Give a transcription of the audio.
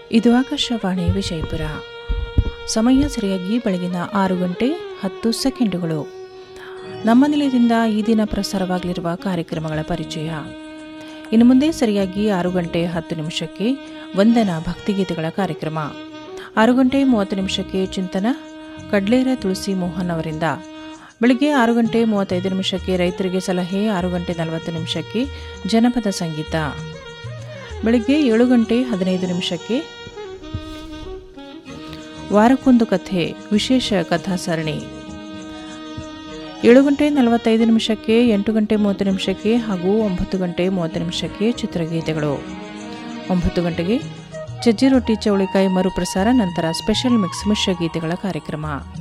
ಇದು ಆಕಾಶವಾಣಿ ವಿಜಯಪುರ ಸಮಯ ಸರಿಯಾಗಿ ಬೆಳಗಿನ ಆರು ಗಂಟೆ ಹತ್ತು ಸೆಕೆಂಡುಗಳು ನಮ್ಮ ನಿಲಯದಿಂದ ಈ ದಿನ ಪ್ರಸಾರವಾಗಲಿರುವ ಕಾರ್ಯಕ್ರಮಗಳ ಪರಿಚಯ ಇನ್ನು ಮುಂದೆ ಸರಿಯಾಗಿ ಆರು ಗಂಟೆ ಹತ್ತು ನಿಮಿಷಕ್ಕೆ ವಂದನಾ ಭಕ್ತಿಗೀತೆಗಳ ಕಾರ್ಯಕ್ರಮ ಆರು ಗಂಟೆ ಮೂವತ್ತು ನಿಮಿಷಕ್ಕೆ ಚಿಂತನ ಕಡ್ಲೇರ ತುಳಸಿ ಮೋಹನ್ ಅವರಿಂದ ಬೆಳಗ್ಗೆ ಆರು ಗಂಟೆ ಮೂವತ್ತೈದು ನಿಮಿಷಕ್ಕೆ ರೈತರಿಗೆ ಸಲಹೆ ಆರು ಗಂಟೆ ನಲವತ್ತು ನಿಮಿಷಕ್ಕೆ ಜನಪದ ಸಂಗೀತ ಬೆಳಗ್ಗೆ ಏಳು ಗಂಟೆ ಹದಿನೈದು ನಿಮಿಷಕ್ಕೆ ವಾರಕ್ಕೊಂದು ಕಥೆ ವಿಶೇಷ ಕಥಾ ಸರಣಿ ಏಳು ಗಂಟೆ ನಲವತ್ತೈದು ನಿಮಿಷಕ್ಕೆ ಎಂಟು ಗಂಟೆ ಮೂವತ್ತು ನಿಮಿಷಕ್ಕೆ ಹಾಗೂ ಒಂಬತ್ತು ಗಂಟೆ ಮೂವತ್ತು ನಿಮಿಷಕ್ಕೆ ಚಿತ್ರಗೀತೆಗಳು ಒಂಬತ್ತು ಗಂಟೆಗೆ ಚಜ್ಜಿ ರೊಟ್ಟಿ ಚೌಳಿಕಾಯಿ ಮರುಪ್ರಸಾರ ನಂತರ ಸ್ಪೆಷಲ್ ಮಿಕ್ಸ್ ಮಿಶ್ರ ಗೀತೆಗಳ ಕಾರ್ಯಕ್ರಮ